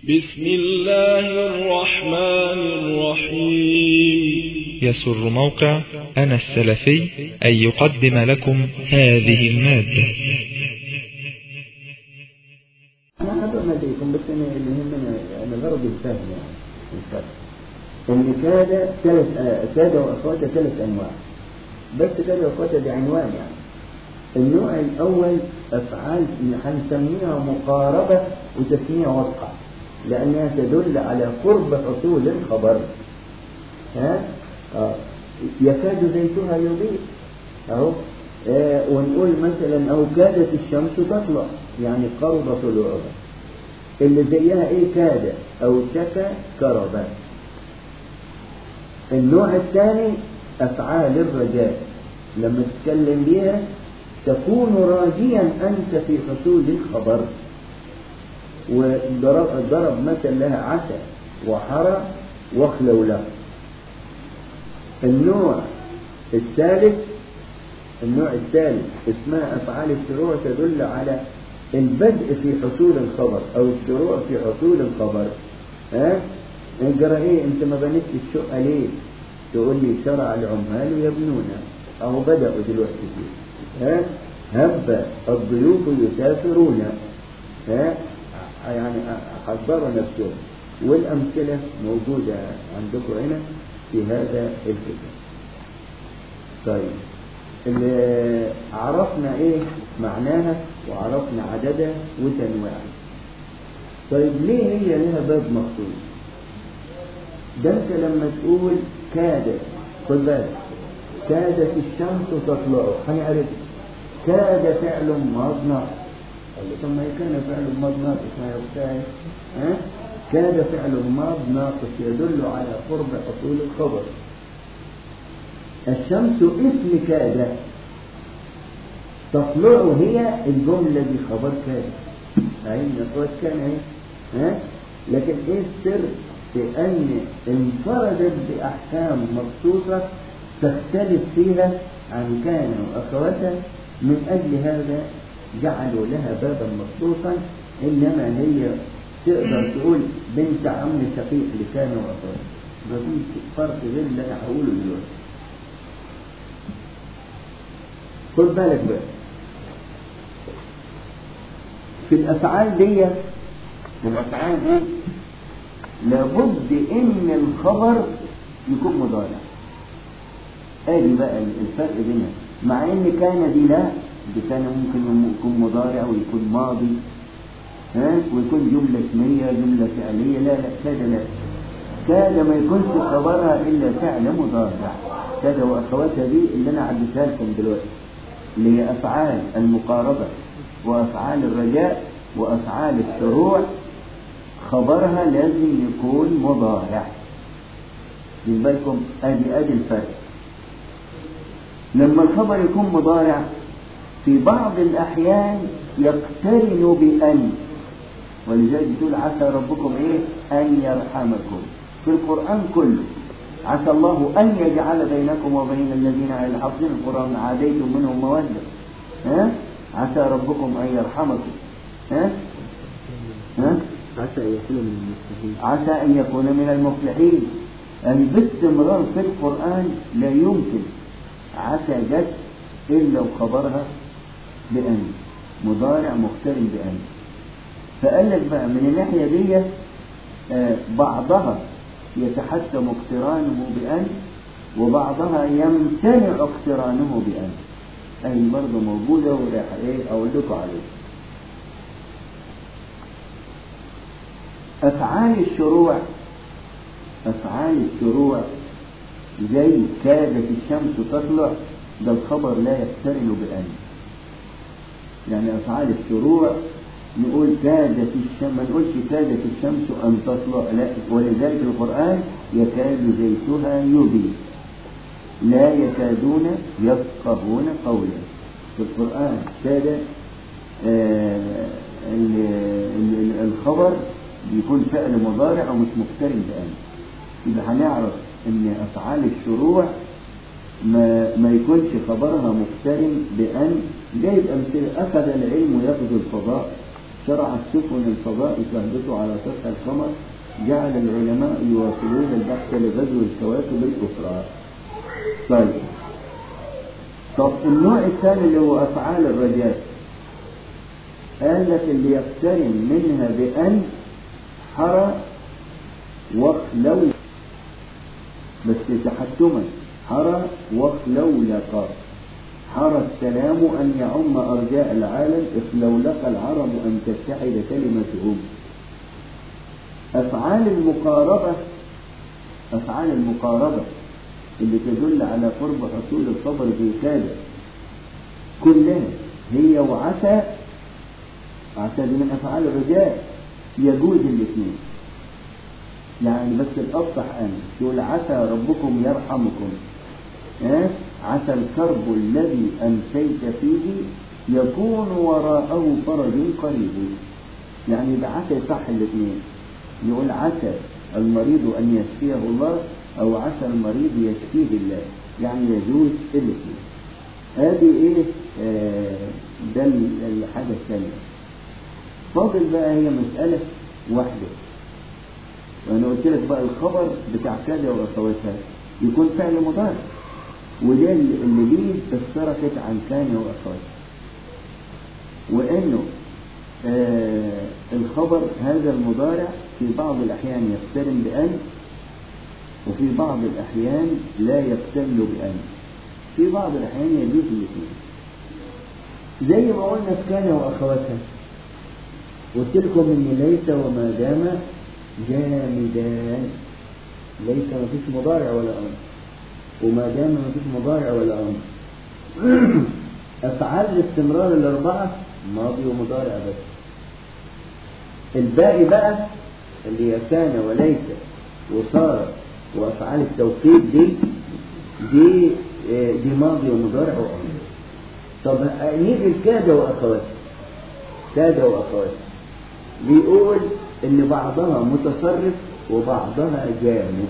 بسم الله الرحمن الرحيم يسر موقع أنا السلفي أن يقدم لكم هذه المادة أنا هذا ما أدريكم بس أنا اللي يهمنا أنا غرضي الفهم يعني الفهم إن كاد ثلاث آه، كاد وأخواته ثلاث أنواع بس كاد وأخواته دي عنوان يعني النوع الأول أفعال هنسميها مقاربة وتسمية وقع لأنها تدل على قرب حصول الخبر ها آه. يكاد زيتها يضيء أهو آه ونقول مثلا أو كادت الشمس تطلع يعني قرب طلوعها اللي زيها إيه كاد أو شكى كربا النوع الثاني أفعال الرجاء لما تتكلم بيها تكون راجيا أنت في حصول الخبر وضرب ضرب مثل لها عسى وحرى وخلولة النوع الثالث النوع الثالث اسمها أفعال الشروع تدل على البدء في حصول الخبر أو الشروع في حصول الخبر ها انقرا ايه انت ما بنيتش الشقة ليه تقول لي شرع العمال يبنون أو بدأوا دلوقتي فيه ها هب الضيوف يسافرون ها يعني حضروا نفسهم والأمثلة موجودة عندكم هنا في هذا الكتاب طيب اللي عرفنا ايه معناها وعرفنا عددها وتنويعها طيب ليه هي لها باب مخصوص ده انت لما تقول كادت خد بالك كادت الشمس تطلع هنعرف كاد فعل ماض ناقص قال له طب ما كان فعل ماض ناقص ما يبتعد ها كاد فعل ماض ناقص يدل على قرب حصول الخبر الشمس اسم كاد تطلع هي الجملة دي خبر كاد أي نقوة كان اهي ها لكن ايه السر في ان انفردت بأحكام مخصوصة تختلف فيها عن كان وأخواتها من أجل هذا جعلوا لها بابا مخصوصا إنما هي تقدر تقول بنت عم شقيق لكان وأخواتها مفيش فرق غير اللي أنا هقوله دلوقتي خد بالك بقى في الأفعال دي في الأفعال دي لابد إن الخبر يكون مضارع ادي بقى الفرق بينها مع ان كان دي لا دي كان ممكن يكون مضارع ويكون ماضي ها ويكون جملة اسمية جملة فعلية لا لا كاد لا كاد ما يكونش خبرها الا فعل مضارع كاد واخواتها دي اللي انا عديتها لكم دلوقتي اللي هي افعال المقاربة وافعال الرجاء وافعال الشروع خبرها لازم يكون مضارع من بالكم ادي ادي الفرق لما الخبر يكون مضارع في بعض الأحيان يقترن بأن ولذلك تقول عسى ربكم إيه أن يرحمكم في القرآن كله عسى الله أن يجعل بينكم وبين الذين على حافظين القرآن عاديتم منهم مودة ها عسى ربكم أن يرحمكم ها ها عسى أن يكون من المستحيل عسى أن يكون من المفلحين أن باستمرار في القرآن لا يمكن عسى جت إلا وخبرها بأن مضارع مقترن بأن فقال لك بقى من الناحية دي آه بعضها يتحتم اقترانه بأن وبعضها يمتنع اقترانه بأن أي برضه موجودة وراح إيه أقول لكم عليه أفعال الشروع أفعال الشروع زي كادت الشمس تطلع ده الخبر لا يقترن بأن يعني أفعال الشروع نقول كادت الشمس ما نقولش كادت الشمس أن تطلع لا ولذلك القرآن يكاد زيتها يضيء لا يكادون يفقهون قولا في القرآن كاد آه الخبر بيكون فعل مضارع ومش مقترن بأن يبقى هنعرف ان افعال الشروع ما, ما يكونش خبرها مقترن بان جايب امثله اخذ العلم يغزو الفضاء شرعت سفن الفضاء تهبط على سطح القمر جعل العلماء يواصلون البحث لغزو الكواكب الأخرى طيب طب النوع الثاني اللي هو أفعال الرجاء قال لك اللي يقترن منها بأن حرى وخلو بس تحتما حرى وخلولق حرى السلام أن يعم أرجاء العالم اخلولق العرب أن تتحد كلمتهم أفعال المقاربة أفعال المقاربة اللي تدل على قرب حصول الخبر في كذا كلها هي وعسى عسى دي من أفعال الرجاء يجوز الاثنين يعني بس الأفصح أن تقول عسى ربكم يرحمكم أه؟ عسى الكرب الذي أمسيت فيه يكون وراءه فرج قريب يعني ده عسى يصح الاثنين يقول عسى المريض أن يشفيه الله أو عسى المريض يشفيه الله يعني يجوز الاثنين هذه إيه آه ده الحاجة الثانية فاضل بقى هي مسألة واحدة وأنا قلت لك بقى الخبر بتاع كذا وأخواتها يكون فعل مضارع وده اللي ليه اشتركت عن كان وأخواتها وإنه آه الخبر هذا المضارع في بعض الأحيان يقترن بأن وفي بعض الأحيان لا يقتل بأن في بعض الأحيان يجوز الاثنين زي ما قلنا في كان وأخواتها قلت لكم إن ليس وما دام جامدان ليس ما فيش مضارع ولا أمر وما دام ما فيش مضارع ولا أمر أفعال الاستمرار الأربعة ماضي ومضارع بس الباقي بقى اللي هي كان وليس وصار وأفعال التوكيد دي دي دي ماضي ومضارع وأمر طب نيجي لكاد وأخواتها كاد وأخواتها بيقول إن بعضها متصرف وبعضها جامد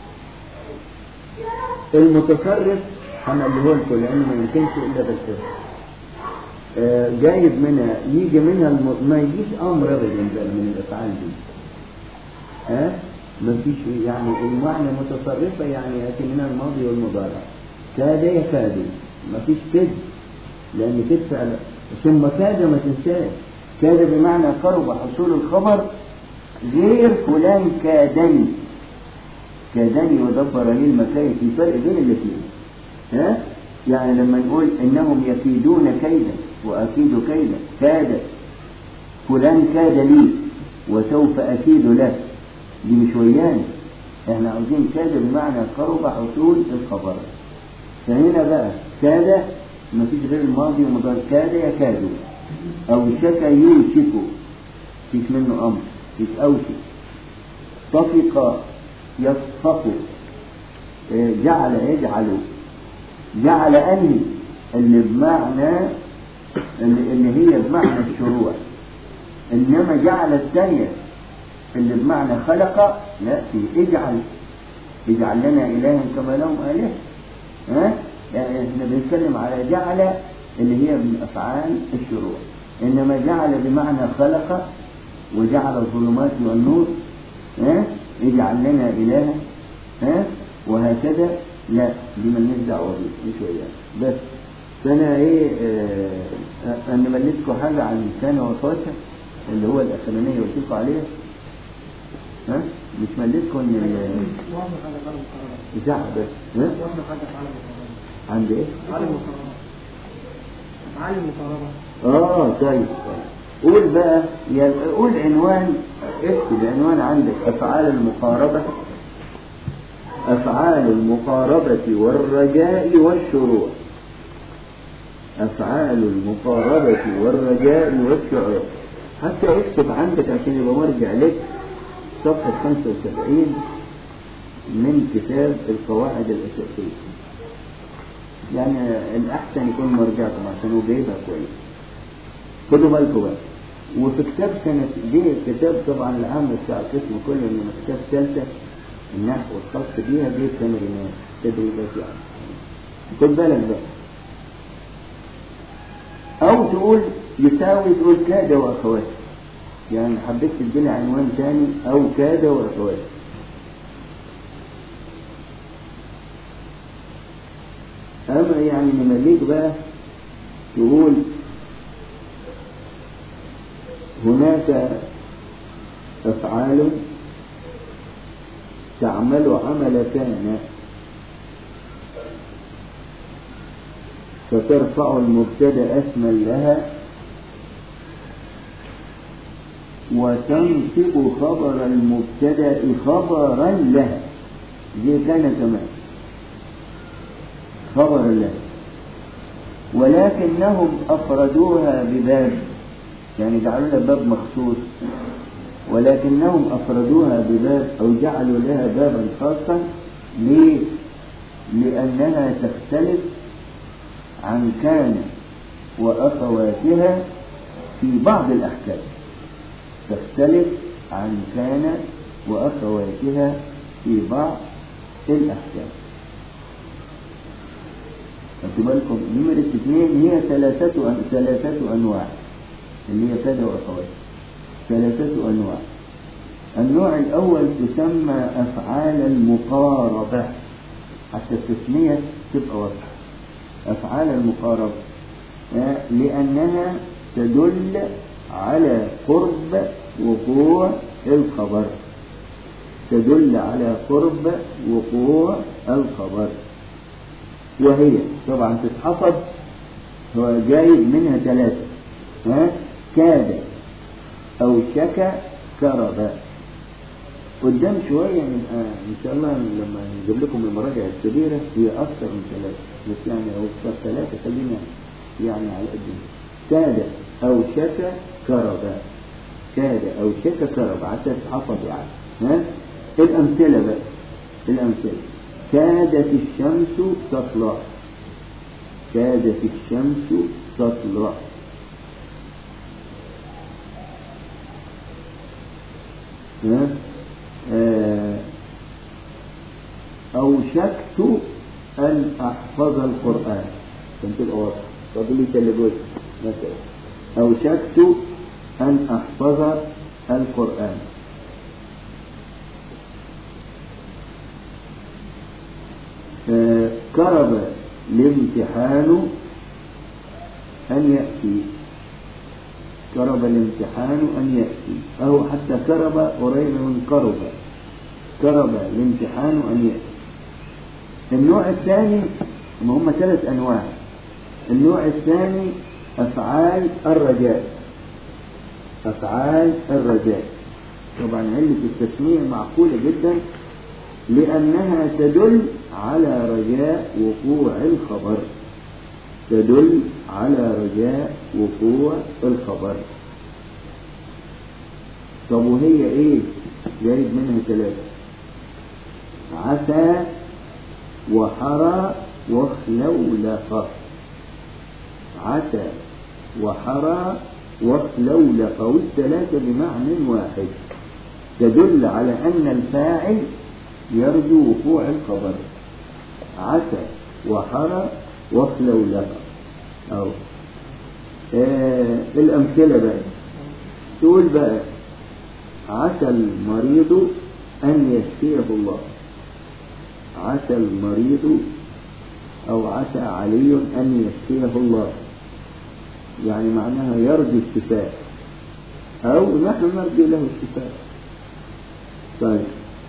المتصرف هنقوله لكم لأنه ما يمكنش إلا بالكسر آه جايب منها يجي منها الم... ما يجيش أمر أبدا من الأفعال دي ها آه؟ ما فيش يعني المعنى متصرفة يعني يأتي منها الماضي والمضارع كاد يكاد ما فيش كذب لأن كذب فعل ثم كاد ما تنساش كاد بمعنى قرب حصول الخبر غير فلان كادني كادني ودبر لي المكايد في فرق بين الاثنين ها يعني لما نقول انهم يكيدون كيدا واكيد كيدا كاد فلان كاد لي وسوف اكيد له دي مش ويانا احنا عاوزين كاد بمعنى قرب حصول الخبر فهنا بقى كاد ما فيش غير الماضي ومضارع كاد يكاد او شكا يوشك فيش منه امر فيش اوشك طفق يصفق جعل يجعل جعل أنهي اللي بمعنى اللي هي بمعنى الشروع إنما جعل الثانية اللي بمعنى خلق لا في اجعل اجعل لنا إلها كما لهم آلهة ها يعني احنا بنتكلم على جعل اللي هي من أفعال الشروع إنما جعل بمعنى خلق وجعل الظلمات والنور ها اجعل لنا إلها ها وهكذا لا دي مالناش دعوة بيه مش وياه بس فأنا إيه آه أنا مليتكم حاجة عن كان وفاتة اللي هو الأخرانية قلت لكم عليها ها مش مليتكم إن إذاعة بس ها عند إيه؟ أفعال المقاربة آه طيب قول بقى يا قول عنوان اكتب عنوان عندك أفعال المقاربة أفعال المقاربة والرجاء والشروع أفعال المقاربة والرجاء والشعور حتى اكتب عندك عشان يبقى مرجع لك صفحة 75 من كتاب القواعد الأساسية يعني الأحسن يكون مرجعكم عشان هو جايبها كويس خدوا بالكم بقى وفي كتاب سنة دي كتاب طبعا العام بتاع القسم كله من كتاب ثالثة النحو الخاص بيها دي تمرينات تدريبات يعني خد بالك بقى أو تقول يساوي تقول كاد وأخوات يعني حبيت تديني عنوان تاني أو كاد وأخوات أما يعني نمليك بقى تقول هناك أفعال تعمل عمل كان فترفع المبتدا اسما لها وتنصب خبر المبتدا خبرا لها دي كان كمان خبرا لها ولكنهم أفردوها بباب يعني جعلوا لها باب مخصوص ولكنهم أفردوها بباب أو جعلوا لها بابا خاصا ليه؟ لأنها تختلف عن كان وأخواتها في بعض الأحكام تختلف عن كان وأخواتها في بعض الأحكام خدوا بالكم نمرة اثنين هي ثلاثة أن... ثلاثة أنواع اللي هي كذا وأخواتها ثلاثة أنواع النوع الأول تسمى أفعال المقاربة حتى التسمية تبقى واضحة أفعال المقاربة لأنها تدل على قرب وقوع الخبر تدل على قرب وقوع الخبر وهي طبعا تتحفظ هو جايب منها ثلاثة ها كاد أو شك كرب قدام شوية نبقى إن شاء الله لما نجيب لكم المراجع الكبيرة هي أكثر من ثلاثة بس يعني أو أكثر ثلاثة خلينا يعني على قد كاد أو شك كرب كاد أو شك كرب حتى تحفظ يعني ها الأمثلة بقى الأمثلة كادت الشمس تطلع كادت الشمس تطلع ها آه أوشكت أن أحفظ القرآن كنت تبقى واضح فاضل لي ثلاث جزء مثلا أوشكت أن أحفظ القرآن آه كرب الامتحان أن يأتي كرب الامتحان أن يأتي أو حتى كرب قريب من قرب كرب الامتحان أن يأتي النوع الثاني ما هم ثلاث أنواع النوع الثاني أفعال الرجاء أفعال الرجاء طبعا علة التسمية معقولة جدا لأنها تدل على رجاء وقوع الخبر تدل على رجاء وقوع الخبر طب وهي ايه جايب منها ثلاثة عسى وحرى وخلولق عسى وحرى وخلولق والثلاثة بمعنى واحد تدل على أن الفاعل يرجو وقوع الخبر عسى وحرى وخلولق أو آه الأمثلة بقى تقول بقى عسى المريض أن يشفيه الله عسى المريض أو عسى علي أن يشفيه الله يعني معناها يرجو الشفاء أو نحن نرجو له الشفاء طيب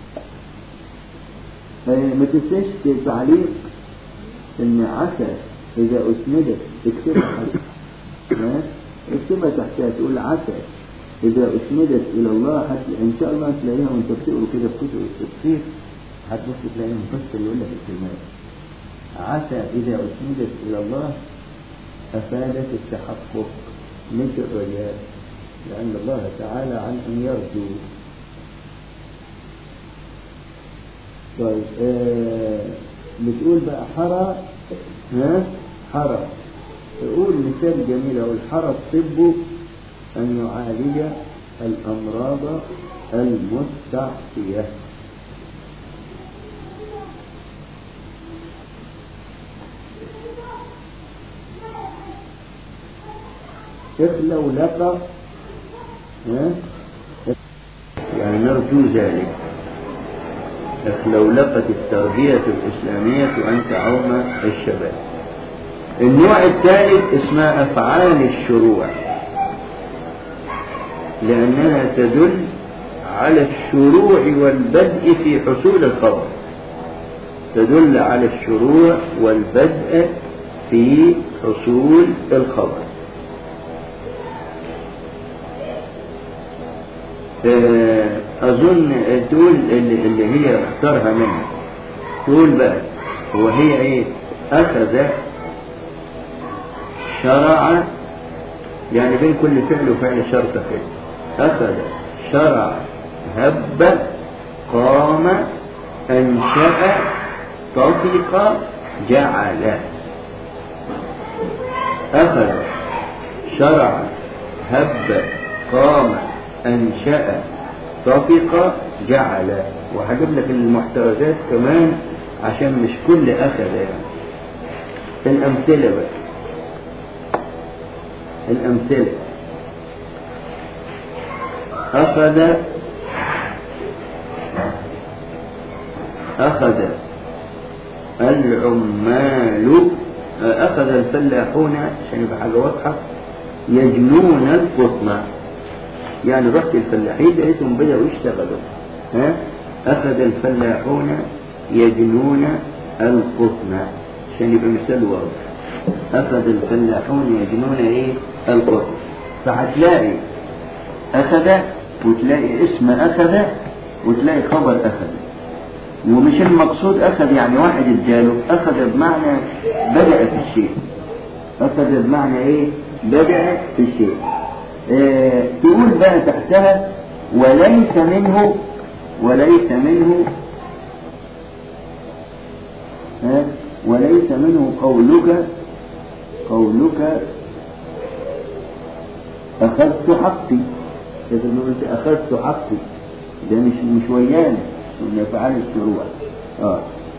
آه ما تنساش تعليق ان عسى اذا اسندت اكتبها حتى اكتبها تحتها تقول عسى اذا اسندت الى الله حتى ان شاء الله تلاقيها وانت بتقرا كده في كتب التفسير هتبص تلاقي مفسر يقول لك الكلمات عسى اذا اسندت الى الله افادت التحقق مش الرجاء لان الله تعالى عن ان يرجو طيب آه بتقول بقى حرى ها حرى تقول مثال جميل أو الحرى الطب أن يعالج الأمراض المستعصية اخلوا لك ها يعني نرجو ذلك لولقت التربية الإسلامية أن تعوم الشباب النوع الثالث اسمها أفعال الشروع لأنها تدل على الشروع والبدء في حصول الخبر تدل على الشروع والبدء في حصول الخبر أظن تقول اللي, اللي هي اختارها منها تقول بقى هو هي ايه أخذ شرع يعني بين كل فعل وفعل شرط فعل أخذ شرع هب قام أنشأ طفق جعل أخذ شرع هب قام أنشأ طفق جعل وهجيب لك المحترزات كمان عشان مش كل أخذ يعني الأمثلة بقى الأمثلة أخذ أخذ العمال أخذ الفلاحون عشان يبقى حاجة واضحة يجنون القطن يعني رحت الفلاحين لقيتهم بدأوا يشتغلوا ها أخذ الفلاحون يجنون القطن عشان يبقى مثال واضح أخذ الفلاحون يجنون إيه القطن فهتلاقي أخذ وتلاقي اسم أخذ وتلاقي خبر أخذ ومش المقصود أخذ يعني واحد اداله أخذ بمعنى بدأ في الشيء أخذ بمعنى إيه بدأ في الشيء اه تقول بقى تحتها وليس منه وليس منه ها وليس منه قولك قولك أخذت حقي إذا قلت أخذت حقي ده مش مش ويانا من أفعال الشروع آه.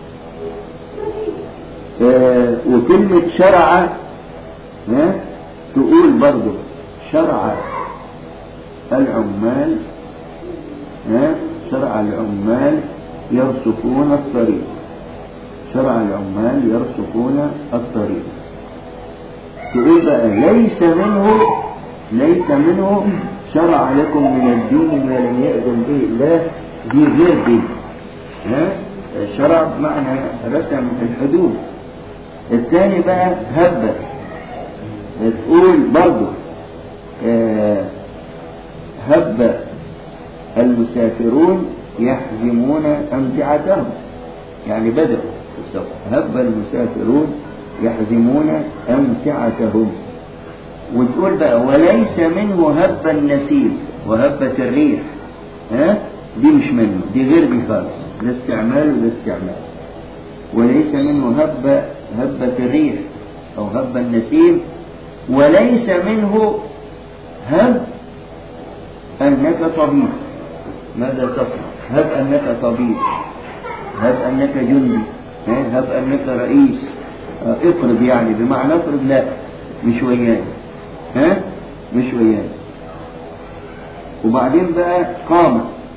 آه وكلمة شرع ها تقول برضو شرع العمال ها شرع العمال يرصفون الطريق شرع العمال يرصفون الطريق تقول بقى ليس منه ليس منه شرع لكم من الدين ما لم يأذن به الله دي غير دي ها شرع بمعنى رسم الحدود الثاني بقى هب تقول برضه آه هب المسافرون يحزمون أمتعتهم يعني بدأوا في السفر هب المسافرون يحزمون أمتعتهم وتقول بقى وليس منه هب النسيم وهبة الريح ها دي مش منه دي غير دي خالص لا استعمال ولا استعمال وليس منه هب هبة الريح أو هب النسيم وليس منه هب أنك طبيب ماذا تصنع هب أنك طبيب هب أنك جندي هب أنك رئيس افرض يعني بمعنى افرض لا مش ويانا ها مش ويانا وبعدين بقى قام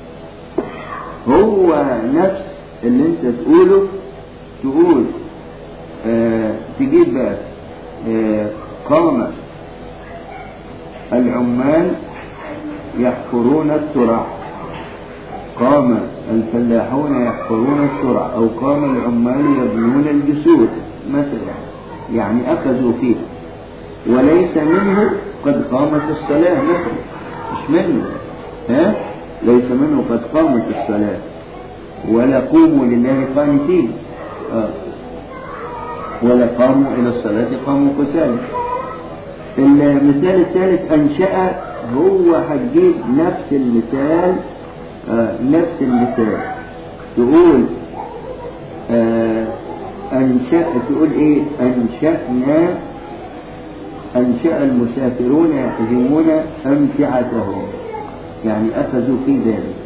هو نفس اللي انت تقوله تقول اه تجيب بقى اه قام العمال يحفرون الترع قام الفلاحون يحفرون الترع او قام العمال يبنون الجسور مثلا يعني اخذوا فيه وليس منه قد قامت الصلاة مثلا مش منه ها ليس منه قد قامت الصلاة ولا قوموا لله قانتين آه. ولا قاموا إلى الصلاة قاموا كسالى المثال الثالث أنشأ هو هتجيب نفس المثال آه نفس المثال تقول آه أنشأ تقول إيه أنشأنا أنشأ المسافرون يحزمون أمتعتهم يعني أخذوا في ذلك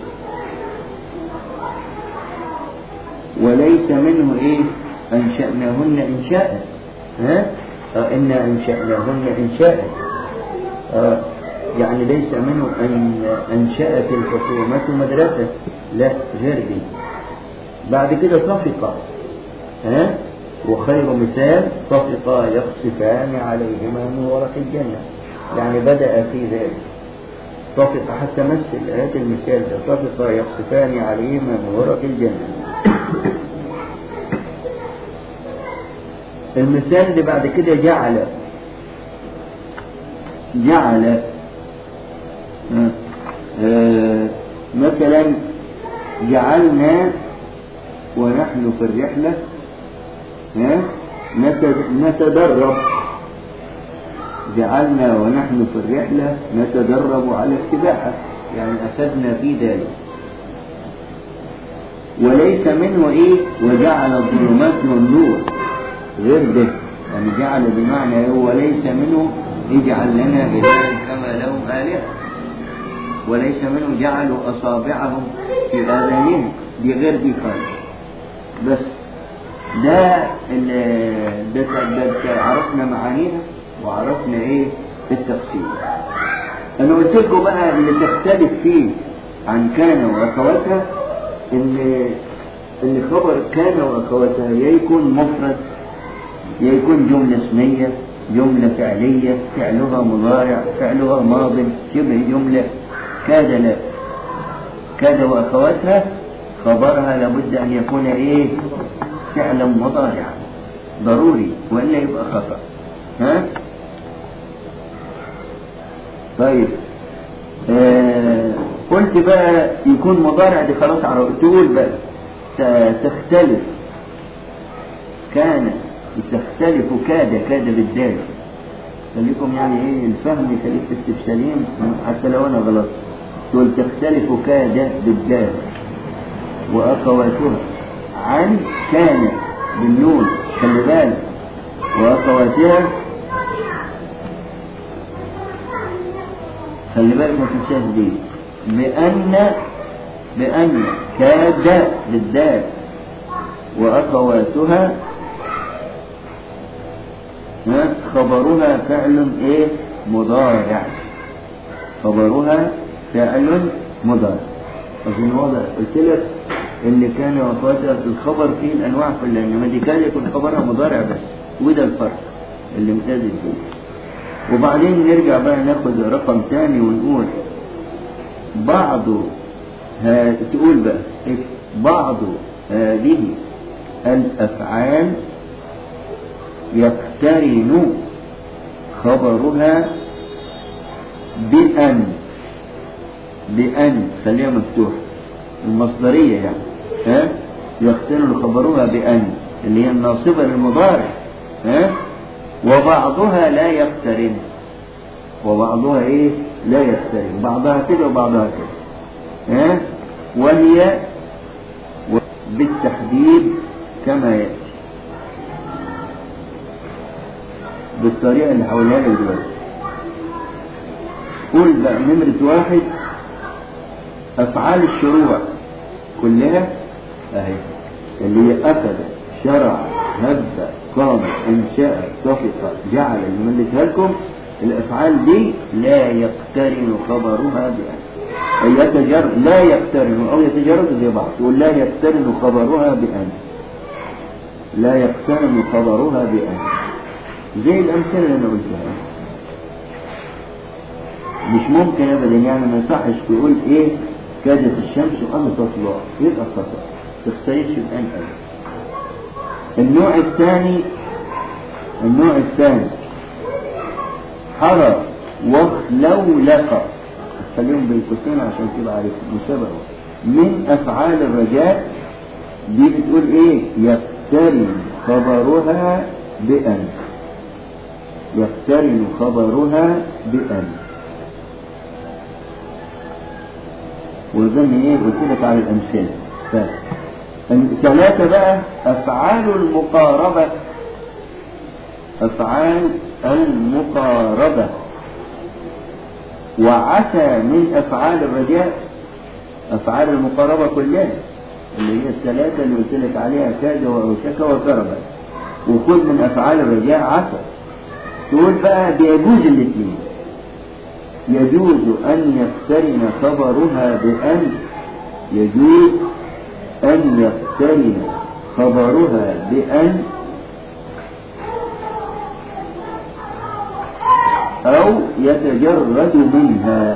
وليس منه إيه أنشأناهن إنشاء ها آه إنا أنشأناهن إنشاء آه يعني ليس منه أن أنشأت الحكومة مدرسة لا غير دي بعد كده صفقة ها وخير مثال صفقا يخصفان عليهما من ورق الجنة يعني بدأ في ذلك صفق حتى مثل هذا المثال ده صفقا يخصفان عليهما من ورق الجنة المثال اللي بعد كده جعل جعل آه، آه، مثلا جعلنا ونحن في الرحلة ها؟ نت- نتدرب جعلنا ونحن في الرحلة نتدرب على السباحة يعني أخذنا في ذلك وليس منه إيه وجعل الظلمات والنور غير ده يعني جعل بمعنى إيه؟ وليس منه اجعل لنا إلها كما لهم آلهة وليس منه جعلوا أصابعهم في آذانهم دي غير دي خالص بس ده ال- ده ده- ده عرفنا معانيها وعرفنا ايه التفصيل انا قلت لكم بقى اللي تختلف فيه عن كان واخواتها ان ان خبر كان واخواتها يا يكون مفرد يا يكون جمله اسميه جمله فعليه فعلها مضارع فعلها ماض شبه جمله كاد لا كاد واخواتها خبرها لابد ان يكون ايه فعلا مضارعا ضروري والا يبقى خطا ها طيب آه قلت بقى يكون مضارع دي خلاص عرفت تقول بقى ت- تختلف كان تختلف كاد كاد بالدال خليكم يعني ايه الفهم يخليك استفسارين حتى لو انا غلط تقول تختلف كاد بالدال واخواتها عن كان بالنون خلي بالك واخواتها خلي بالك ما تنساش دي بأن بأن كاد بالدال وأخواتها ها، خبرها فعل ايه مضارع خبرها فعل مضارع أظن واضح قلت لك ان كان وفاتها في الخبر فيه الانواع كلها انما دي كان يكون خبرها مضارع بس وده الفرق اللي امتاز فيه وبعدين نرجع بقى ناخد رقم ثاني ونقول بعض ها تقول بقى إيه؟ بعض هذه الافعال يقترن خبرها بأن بأن خليها مفتوح المصدرية يعني ها يقترن خبرها بأن اللي هي الناصبة للمضارع ها وبعضها لا يقترن وبعضها ايه لا يقترن بعضها كده وبعضها كده ها وهي بالتحديد كما يأتي بالطريقة اللي حولها لك دلوقتي قول بقى نمرة واحد أفعال الشروع كلها أهي اللي هي أخذ شرع هب قام انشاء صفق جعل اللي ملتها لكم الافعال دي لا يقترن خبرها بأن أي يتجر لا يقترن او يتجرد زي بعض تقول لا يقترن خبرها بأن لا يقترن خبرها بأن زي الامثله اللي انا قلتها مش ممكن ابدا يعني ما يصحش تقول ايه كادت الشمس ان تطلع يبقى خطا تختلفش الان ابدا النوع الثاني النوع الثاني حرى وخلولق خليهم بالقوسين عشان تبقى عارف مسابقة من أفعال الرجاء دي بتقول إيه يقترن خبرها بأن يقترن خبرها بأن وزن إيه قلت لك على الأمثلة ثلاثة بقى أفعال المقاربة أفعال المقاربة وعسى من أفعال الرجاء أفعال المقاربة كلها اللي هي الثلاثة اللي قلت لك عليها كاد وأوشك وكربة وكل من أفعال الرجاء عسى تقول بقى بيجوز الاثنين يجوز أن يقترن خبرها بأن يجوز أن يقترن خبرها بأن أو يتجرد منها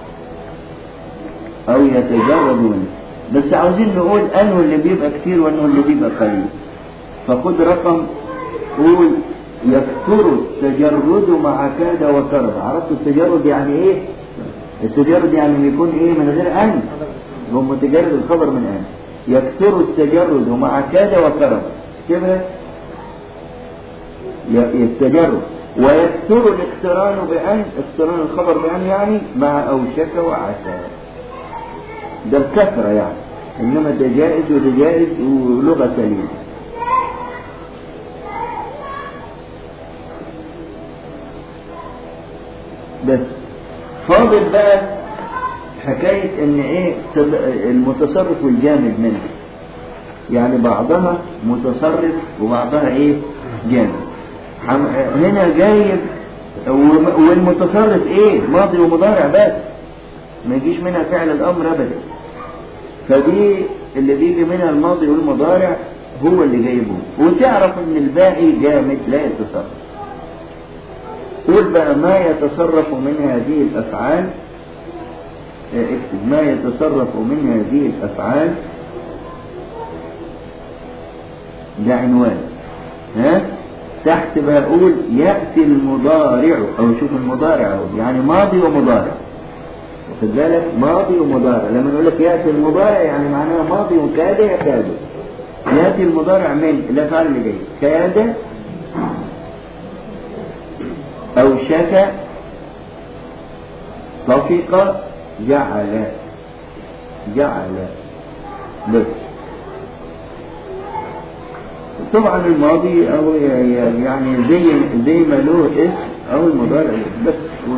أو يتجرد منها بس عاوزين نقول أنه اللي بيبقى كتير وأنه اللي بيبقى قليل فخد رقم قول يكثر التجرد مع كاد وكرد عرفت التجرد يعني ايه التجرد يعني يكون ايه من غير ان هو متجرد الخبر من ان يكثر التجرد مع كاد وكرد كده التجرد ويكثر الاقتران بأن اقتران الخبر بأن يعني مع أوشك وعسى ده الكثرة يعني إنما ده جائز وده جائز ولغة سليمة بس فاضل بقى حكاية ان ايه المتصرف والجامد منه يعني بعضها متصرف وبعضها ايه جامد هنا جايب والمتصرف ايه ماضي ومضارع بس ما يجيش منها فعل الامر ابدا فدي اللي بيجي منها الماضي والمضارع هو اللي جايبه وتعرف ان الباقي جامد لا يتصرف قول بقى ما يتصرف من هذه الافعال اكتب ما يتصرف من هذه الافعال ده عنوان ها تحت بقول يأتي المضارع أو شوف المضارع أهو يعني ماضي ومضارع واخد بالك ماضي ومضارع لما نقول لك يأتي المضارع يعني معناه ماضي وكاد يكاد يأتي المضارع من الأفعال اللي جاية كاد أو شك طفق جعل جعل بس طبعا الماضي او يعني زي زي ما له اسم او المضارع بس و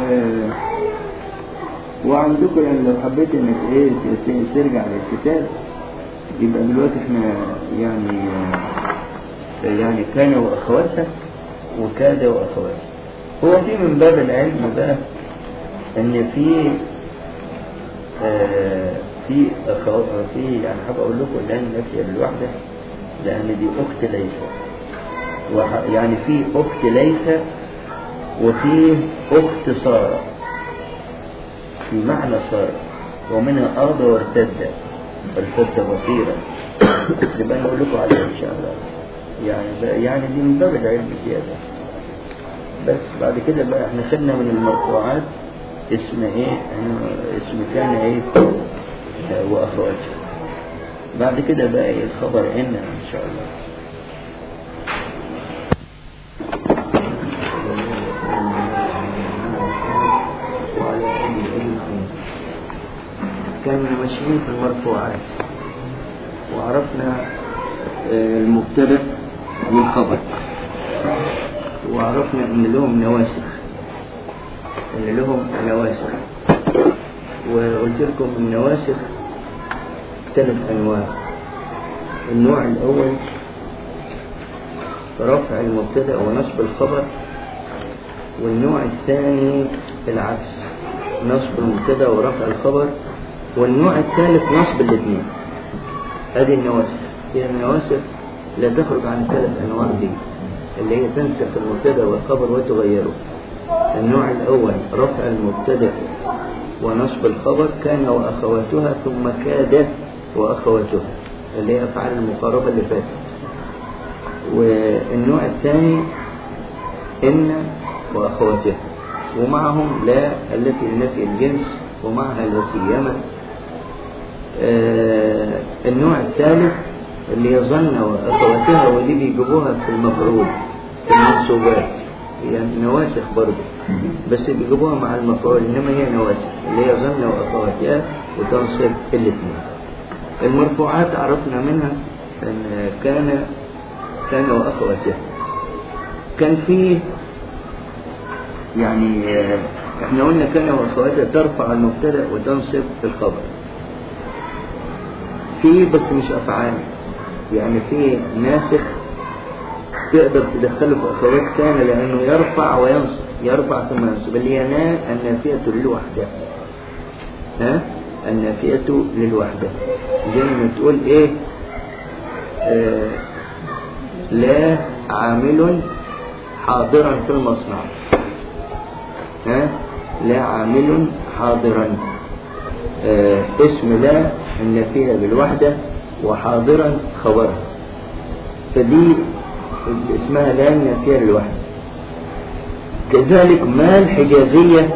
وعندكم يعني لو حبيت انك ايه ترجع للكتاب يبقى دلوقتي احنا يعني يعني كان واخواتها وكاد واخواتها هو في من باب العلم بقى ان في آه في أخو في يعني حابب اقول لكم الان نفسي بالوحده لأن دي أخت ليس وح... يعني في أخت ليس وفي أخت سارة في معنى سارة ومنها أرض وارتد ارتد بصيرا نبقى نقول لكم عليها إن شاء الله يعني يعني دي من باب العلم زيادة بس بعد كده بقى احنا خدنا من المرفوعات اسم ايه اسم كان ايه واخواتها بعد كده بقى الخبر إن إن شاء الله كان ماشيين في المرفوعات وعرفنا المبتدا والخبر وعرفنا ان لهم نواسخ ان لهم نواسخ وقلت لكم النواسخ ثلاث أنواع النوع الأول رفع المبتدا ونصب الخبر والنوع الثاني العكس نصب المبتدا ورفع الخبر والنوع الثالث نصب الاثنين هذه النواسخ هي النواسخ لا تخرج عن الثلاث أنواع دي اللي هي تنسخ المبتدا والخبر وتغيره النوع الأول رفع المبتدا ونصب الخبر كان وأخواتها ثم كاد وأخواتها اللي هي أفعال المقاربة اللي فاتت والنوع الثاني إن وأخواتها ومعهم لا التي لنفي الجنس ومعها لا سيما آه النوع الثالث اللي يظن وأخواتها واللي بيجيبوها في المفعول في المنصوبات يعني نواسخ برضه بس بيجيبوها مع المفعول إنما هي نواسخ اللي هي ظن وأخواتها وتنصب الاثنين المرفوعات عرفنا منها أن كان كان وأخواتها كان في يعني احنا قلنا كان وأخواتها ترفع المبتدا وتنصب الخبر في بس مش أفعال يعني في ناسخ تقدر تدخله في أخوات كان لأنه يرفع وينصب يرفع ثم ينصب اللي هي نا النافية للوحدة ها النافية للوحدة زي ما تقول إيه آه لا عامل حاضرا في المصنع ها لا عامل حاضرا آه اسم لا النافية بالوحدة وحاضرا خبرها فدي اسمها لا النافية للوحدة كذلك ما الحجازية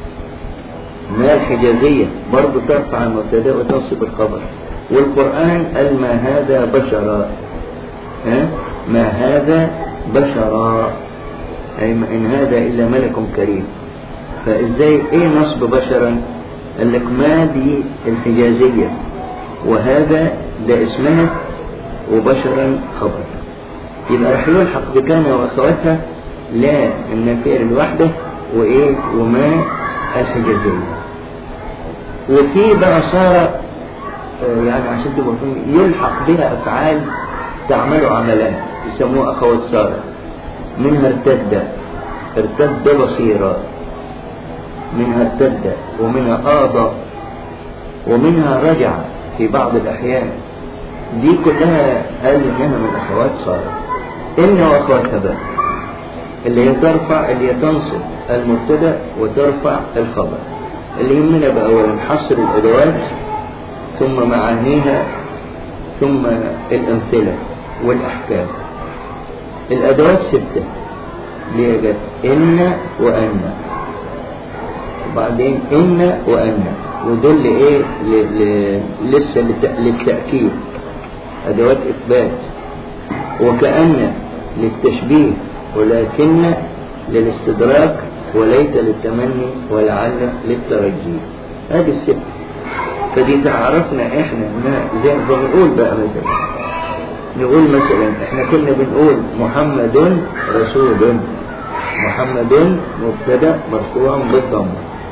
ما الحجازية برضو ترفع المبتدا وتنصب الخبر والقرآن قال ما هذا بشرا ها ما هذا بشرا أي ما إن هذا إلا ملك كريم فإزاي إيه نصب بشرا قال لك ما دي الحجازية وهذا ده اسمها وبشرا خبر يبقى راح يلحق بكان وأخواتها لا النافية للوحدة وإيه وما الحجازية وفي بقى صار يعني عشان تبقى فاهم يلحق بها أفعال تعمل عملان يسموها أخوات سارة منها ارتد ارتد بصيرا منها ارتد ومنها آضى ومنها رجع في بعض الأحيان دي كلها قال إنها من أخوات سارة إن وأخواتها بقى اللي هي ترفع اللي هي تنصب المبتدا وترفع الخبر اللي يهمنا بقى هو حصر الأدوات ثم معانيها ثم الأمثلة والأحكام الأدوات ستة اللي هي جت إن وأن وبعدين إن وأن ودول إيه ل... ل... لسه لت... للتأكيد أدوات إثبات وكأن للتشبيه ولكن للاستدراك وليت للتمني ولعل للترجي هذه الست فدي تعرفنا احنا انها زي ما بنقول بقى مثلا نقول مثلا احنا كنا بنقول محمد رسول محمد مبتدا مرفوع بالضم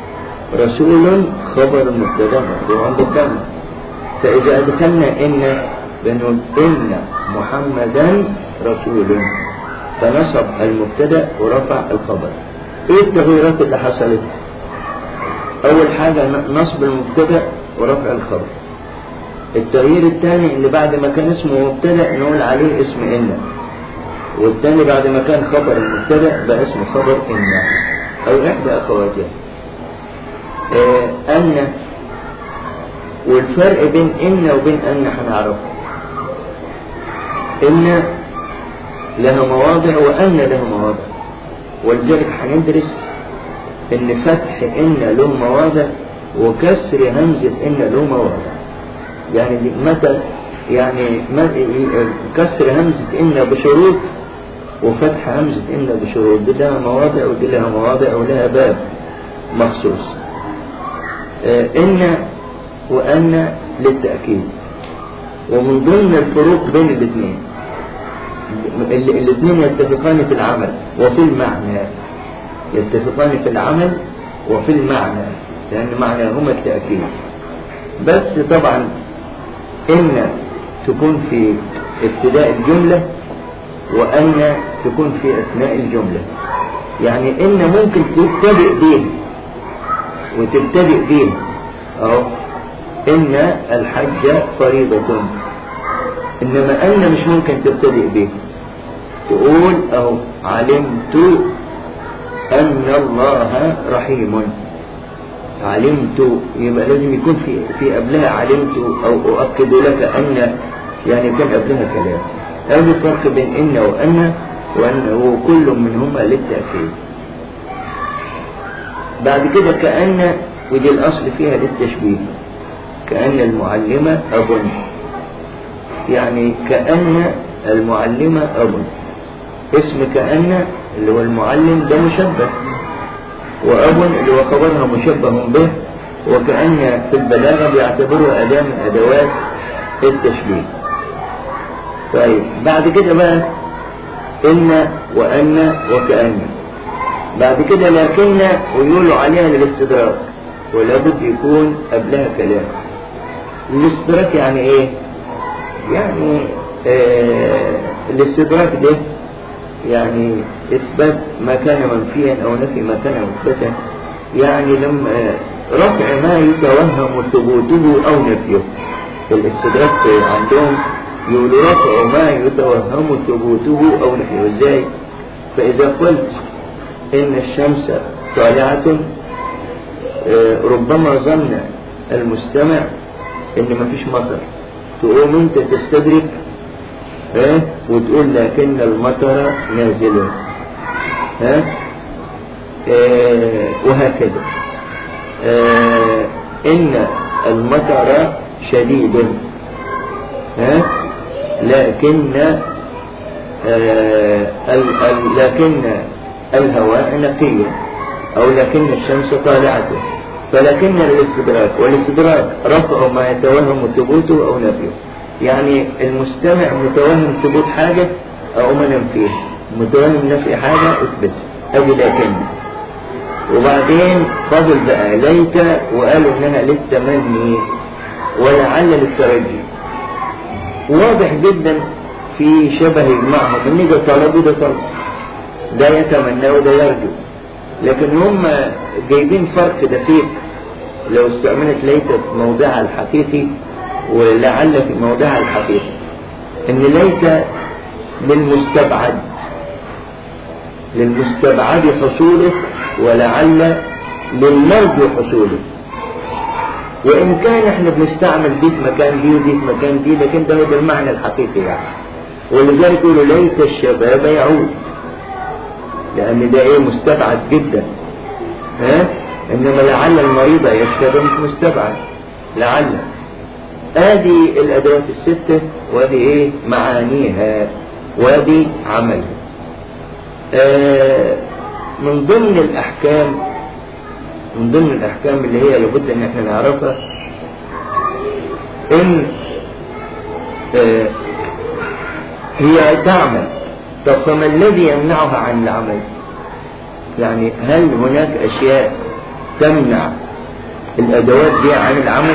رسول خبر مبتدا مرفوع بالضم فاذا ادخلنا ان بنقول ان محمدا رسول فنصب المبتدا ورفع الخبر ايه التغييرات اللي حصلت اول حاجة نصب المبتدا ورفع الخبر التغيير الثاني اللي بعد ما كان اسمه مبتدا نقول عليه اسم ان والثاني بعد ما كان خبر المبتدا بقى اسمه خبر ان او احدى اخواتها اه ان والفرق بين ان وبين ان هنعرفه ان لها مواضع وأن له مواضع ولذلك هندرس ان فتح ان له مواضع وكسر همزة ان له مواضع يعني دي متى يعني كسر همزة ان بشروط وفتح همزة ان بشروط دي لها مواضع ودي لها مواضع ولها باب مخصوص ان وان للتأكيد ومن ضمن الفروق بين الاثنين الاثنين يتفقان في العمل وفي المعنى يتفقان في العمل وفي المعنى لأن معناهما التأكيد بس طبعا إن تكون في ابتداء الجملة وأن تكون في أثناء الجملة يعني إن ممكن تبتدئ به وتبتدئ به أو إن الحج فريضة إنما أن مش ممكن تبتدئ به تقول أو علمت أن الله رحيم علمت يبقى لازم يكون في في قبلها علمت أو أؤكد لك أن يعني كان قبلها كلام هذا الفرق بين إن وأن وأنه كل منهما للتأكيد بعد كده كأن ودي الأصل فيها للتشبيه كأن المعلمة أب يعني كأن المعلمة أب اسم كأن اللي هو المعلم ده مشبه وأب اللي هو خبرها مشبه به وكأن في البلاغة بيعتبرها أداة من أدوات التشبيه طيب بعد كده بقى إن وأن وكأن بعد كده لكن ويقولوا عليها للاستدراك ولابد يكون قبلها كلام الاستدراك يعني ايه يعني آه الاستدراك ده يعني إثبات ما كان منفيا أو نفي ما كان مثبتا يعني لما رفع ما يتوهم ثبوته أو نفيه الاستدراك عندهم يقولوا رفع ما يتوهم ثبوته أو نفيه ازاي فإذا قلت إن الشمس طالعة آه، ربما ظن المستمع إن مفيش مطر تقوم أنت تستدرك ها وتقول لكن المطر نازل ها آه، وهكذا آه، إن المطر شديد ها لكن آه، ال- ال- لكن الهواء نقي أو لكن الشمس طالعة فلكن الاستدراك والاستدراك رفع ما يتوهم ثبوته أو نفيه يعني المستمع متوهم ثبوت حاجة أو ما ننفيه متوهم نفي حاجة اثبت أدي لكن وبعدين فضل بقى ليت وقالوا انها للتمني ولعل للترجي واضح جدا في شبه معهم ان ده طلب وده طلب ده يتمنى وده يرجو لكن هم جايبين فرق دقيق لو استعملت ليت في موضعها الحقيقي ولعل في موضعها الحقيقي ان ليت للمستبعد للمستبعد حصوله ولعل للمرجو حصوله وإن كان احنا بنستعمل دي في مكان دي ودي في مكان دي لكن ده هو ده المعنى الحقيقي يعني ولذلك يقولوا ليت الشباب يعود لأن ده إيه مستبعد جدا ها إنما لعل المريض يشفى ده مش مستبعد لعل ادي الادوات الستة وادي ايه معانيها وادي عملها آه من ضمن الاحكام من ضمن الاحكام اللي هي لابد ان احنا نعرفها ان آه هي تعمل طب فما الذي يمنعها عن العمل يعني هل هناك اشياء تمنع الادوات دي عن العمل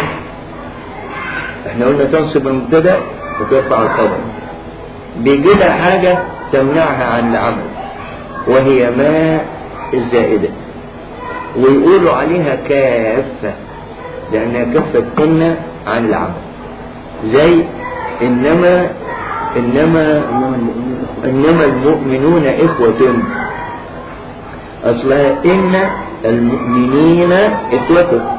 احنا قلنا تنصب المبتدا وترفع الخبر بيجي لها حاجه تمنعها عن العمل وهي ما الزائده ويقولوا عليها كافه لانها كفه كنا عن العمل زي انما انما انما المؤمنون اخوه اصلها ان المؤمنين اخوه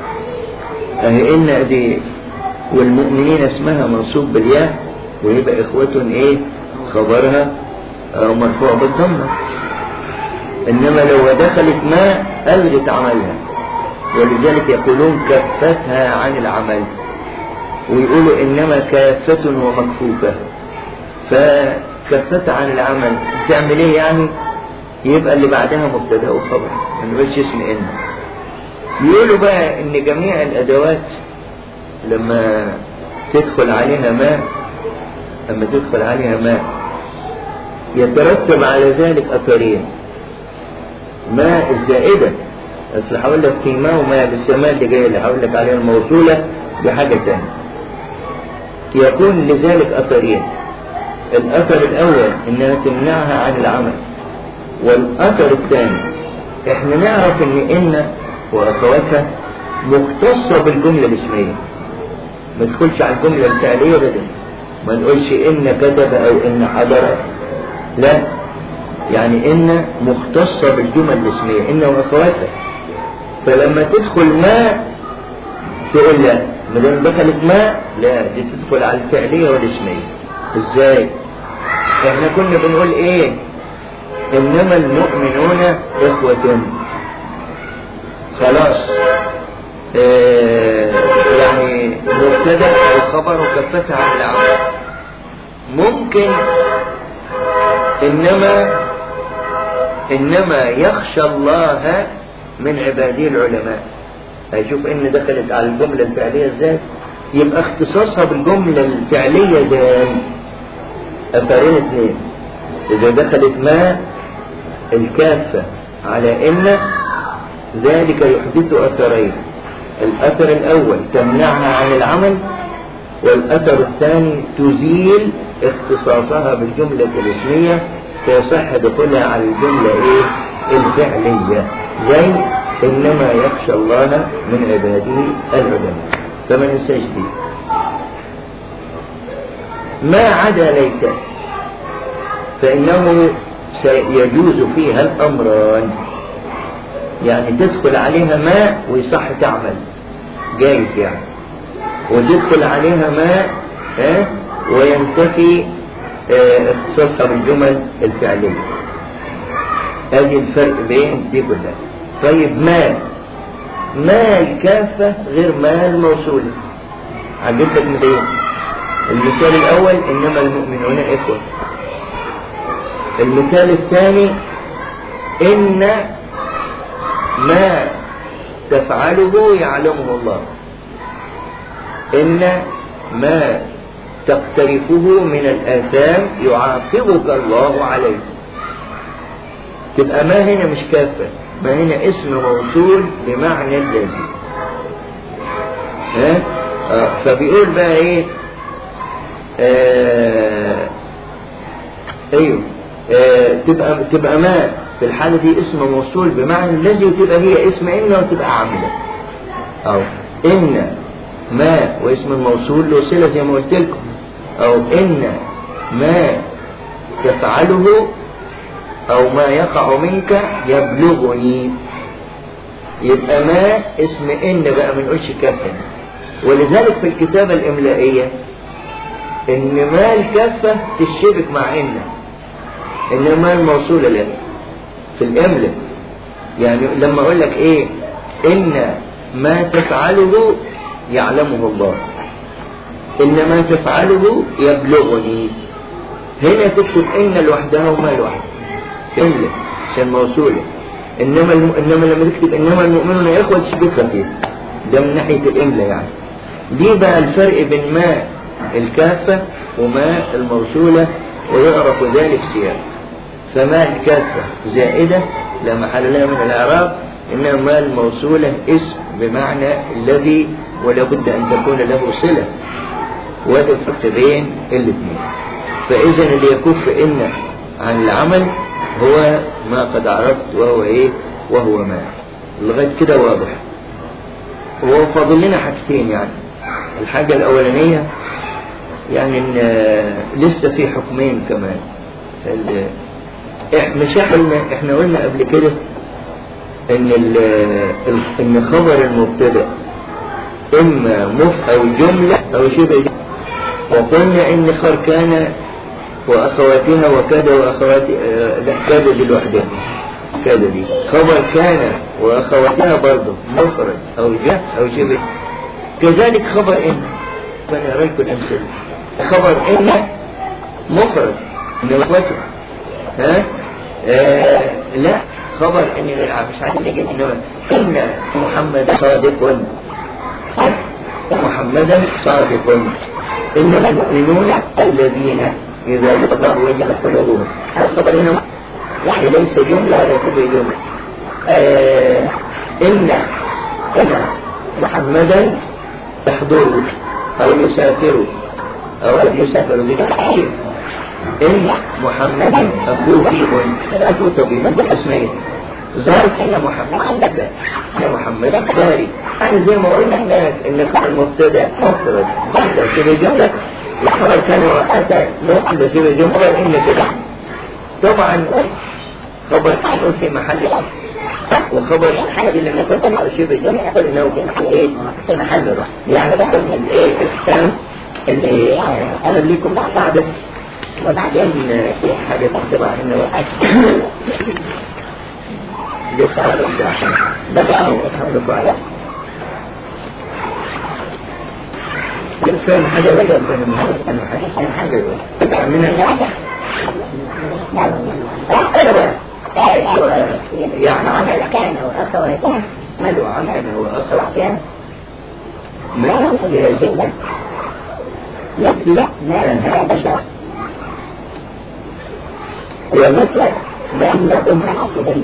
اهي ان دي والمؤمنين اسمها منصوب بالياء ويبقى إخوة إيه خبرها أو مرفوع بالضمة إنما لو دخلت ما ألغت عملها ولذلك يقولون كفتها عن العمل ويقولوا إنما كافة ومكفوفة فكفتها عن العمل تعمل إيه يعني يبقى اللي بعدها مبتدا وخبر ما نقولش اسم إن يقولوا بقى إن جميع الأدوات لما تدخل عليها ماء لما تدخل عليها ماء يترتب على ذلك أثرين ماء الزائدة أصل هقول لك في ماء وماء بالسماء اللي جاية اللي هقول لك عليها الموصولة بحاجة تانية يكون لذلك أثرين الأثر الأول إنها تمنعها عن العمل والأثر الثاني إحنا نعرف إن إن وأخواتها مختصة بالجملة الاسمية ما تدخلش على الجملة الفعلية ابدا ما نقولش إن كتب أو إن حضر لا يعني إن مختصة بالجمل الاسمية إن وأخواتها فلما تدخل ما تقول لا ما دام دخلت ما لا دي تدخل على الفعلية والاسمية ازاي؟ احنا كنا بنقول ايه؟ انما المؤمنون اخوة خلاص اه يعني مبتدا او خبر وكفتها عن العمل ممكن انما انما يخشى الله من عباده العلماء هيشوف ان دخلت على الجملة الفعلية ازاي يبقى اختصاصها بالجملة الفعلية ازاي اثرين اثنين اذا دخلت ما الكافة على ان ذلك يحدث اثرين الاثر الاول تمنعها عن العمل والاثر الثاني تزيل اختصاصها بالجملة الاسمية فيصح دخولها على الجملة ايه الفعلية زي انما يخشى الله من عباده العلماء فما ننساش دي ما عدا ليت فإنه سيجوز فيها الأمران يعني تدخل عليها ماء ويصح تعمل جايز يعني وتدخل عليها ماء ها وينتفي اه اختصاصها بالجمل الفعلية ادي الفرق بين دي كلها طيب مال مال كافة غير مال موصولة هجيب لك مثال المثال الأول إنما المؤمنون إخوة المثال الثاني إن ما تفعله يعلمه الله إن ما تقترفه من الآثام يعاقبك الله عليه تبقى ما هنا مش كافة ما هنا اسم موصول بمعنى الذي ها آه فبيقول بقى ايه آه ايوه آه تبقى تبقى ما في الحالة دي اسم موصول بمعنى الذي وتبقى هي اسم إن وتبقى عاملة أو إن ما واسم الموصول له صلة زي ما قلت لكم أو إن ما تفعله أو ما يقع منك يبلغني يبقى ما اسم إن بقى ما نقولش كفة ولذلك في الكتابة الإملائية إن ما الكفة تشبك مع إن إنما الموصولة لك في الإملة يعني لما أقول لك إيه إن ما تفعله يعلمه الله إن ما تفعله يبلغني هنا تكتب إن لوحدها وما لوحدها إملة عشان موصولة إنما الم... إنما لما تكتب إنما المؤمنون إخوة تشبكها فيه ده من ناحية الإملة يعني دي بقى الفرق بين ما الكافة وما الموصولة ويعرف ذلك سياق فما الكافة زائدة لا محل لها من الإعراب إنما ما الموصولة اسم بمعنى الذي ولا بد أن تكون له صلة وهذا الفرق بين الاثنين فإذا اللي يكف إن عن العمل هو ما قد عرفت وهو إيه وهو ما لغاية كده واضح هو فاضل لنا حاجتين يعني الحاجة الأولانية يعني إن لسه في حكمين كمان مش احنا احنا قلنا قبل كده ان ال ان خبر المبتدا اما مف او جمله او شبه جملة. وقلنا ان خر كان واخواتها وكذا واخوات لا كذا دي لوحدها كذا دي خبر كان واخواتها برضه مفرد او جه او شبه كذلك خبر ان فانا اريكم الامثله خبر ان مفرد من اخواته ها آه لا خبر ان مش عارف نجد انما ان محمد صادق محمدا صادق انما المؤمنون الذين اذا ذكر وجهت قلوبهم هذا خبر هنا يعني ليس جمله ولا شبه جمله آه ان ان محمدا يحضر او يسافر او يسافر بتحقيق إن محمد أبوه أبوه طبيب بالأسماء ظهرت يا محمد يا محمد باري أنا زي ما قلنا هناك إن المبتدأ مفرد بعد كده جملة الخبر كان وأتى لوحده كده جملة إن كده طبعا خبر كان في محل وخبر حاجة لما كنت مع شبه الجمع يقول إنه كان في إيه في محل يعني ده الإيه الكلام اللي أنا ليكم بعد وبعدين في حاجة تحضر انه لسه على الإسلام بس أهو أتحملك على بس فاهم حاجة ولا فاهم حاجة أنا حاسس من حاجة من الحاجة يعني عمل كان وأخواتها مدعو عمل وأخواتها ما يلزم لا لا هذا شرط ومثل بأنكم حاسبين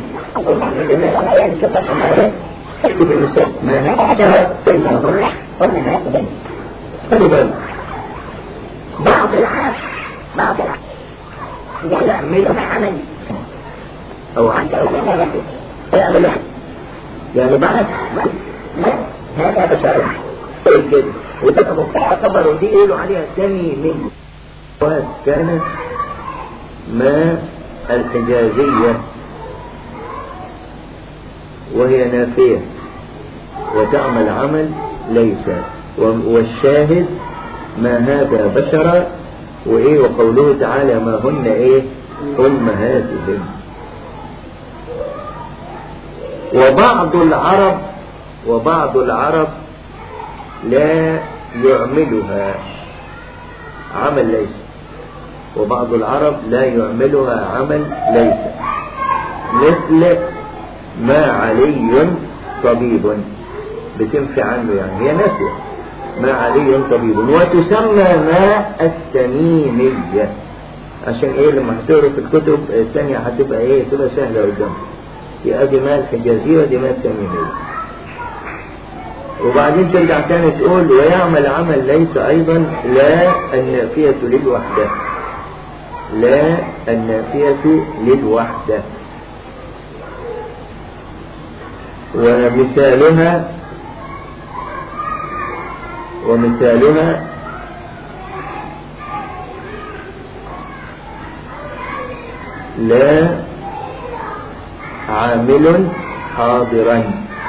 اكتب المثال ما هذا إلا ضرع وما هذا خلي بالك بعض العرب بعض العرب يعمل عمل أو حتى يعمل يعني بعد هذا بشر جدا وتبقى تعتبر ودي يقولوا عليها تميمية كانت ما الحجازية وهي نافية وتعمل عمل ليس والشاهد ما هذا بشرا وإيه وقوله تعالى ما هن إيه أمهاتهم وبعض العرب وبعض العرب لا يعملها عمل ليس وبعض العرب لا يعملها عمل ليس مثل ما علي طبيب بتنفي عنه يعني هي نافية ما علي طبيب وتسمى ما التميمية عشان ايه لما هتقرا في الكتب الثانية هتبقى ايه تبقى سهلة قدامك في ادي ما الحجازية ودي ما التميمية وبعدين ترجع تاني تقول ويعمل عمل ليس ايضا لا النافية للوحدة لا النافية للوحدة ومثالها ومثالها لا عامل حاضرا